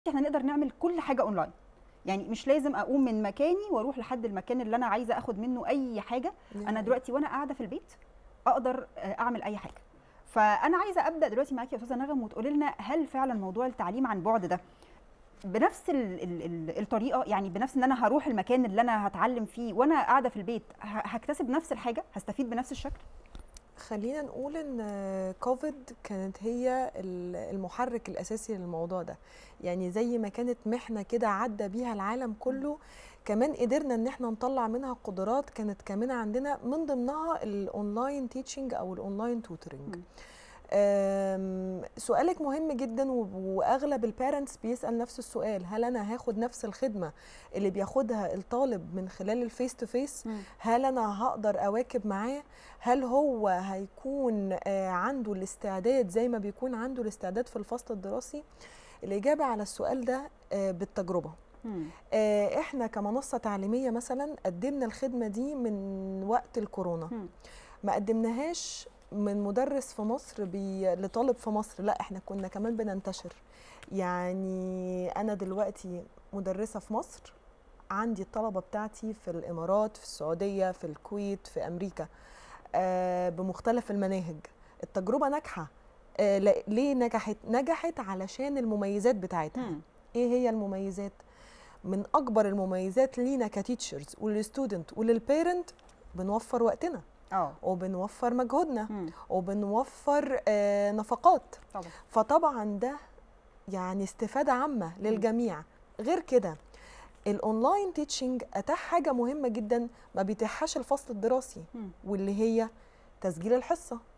احنا نقدر نعمل كل حاجه اونلاين يعني مش لازم اقوم من مكاني واروح لحد المكان اللي انا عايزه اخد منه اي حاجه انا دلوقتي وانا قاعده في البيت اقدر آه، اعمل اي حاجه فانا عايزه ابدا دلوقتي معاكي يا استاذه نغم وتقولي لنا هل فعلا موضوع التعليم عن بعد ده بنفس ال ال ال الطريقه يعني بنفس ان انا هروح المكان اللي انا هتعلم فيه وانا قاعده في البيت ه- هكتسب نفس الحاجه هستفيد بنفس الشكل خلينا نقول ان كوفيد كانت هي ال- المحرك الاساسي للموضوع ده يعني زي ما كانت محنه كده عدى بيها العالم كله كمان قدرنا ان احنا نطلع منها قدرات كانت كمان عندنا من ضمنها الاونلاين تيتشنج او الاونلاين توترنج مم. أم، سؤالك مهم جدا و- واغلب البيرنتس بيسال نفس السؤال هل انا هاخد نفس الخدمه اللي بياخدها الطالب من خلال الفيس تو فيس هل انا هقدر اواكب معاه هل هو هيكون آه، عنده الاستعداد زي ما بيكون عنده الاستعداد في الفصل الدراسي الاجابه على السؤال ده آه، بالتجربه مم. آه، احنا كمنصه تعليميه مثلا قدمنا الخدمه دي من وقت الكورونا مم. ما قدمناهاش من مدرس في مصر بي... لطالب في مصر لا احنا كنا كمان بننتشر يعني انا دلوقتي مدرسه في مصر عندي الطلبه بتاعتي في الامارات في السعوديه في الكويت في امريكا آه بمختلف المناهج التجربه ناجحه آه لا- ليه نجحت نجحت علشان المميزات بتاعتها مم. ايه هي المميزات من اكبر المميزات لينا كتيتشرز وللستودنت وللبيرنت بنوفر وقتنا اه وبنوفر مجهودنا مم. وبنوفر آه نفقات طبعا فطبعا ده يعني استفادة عامة للجميع غير كده الاونلاين تيتشنج اتاح حاجة مهمة جدا ما بيتيحهاش الفصل الدراسي مم. واللي هي تسجيل الحصة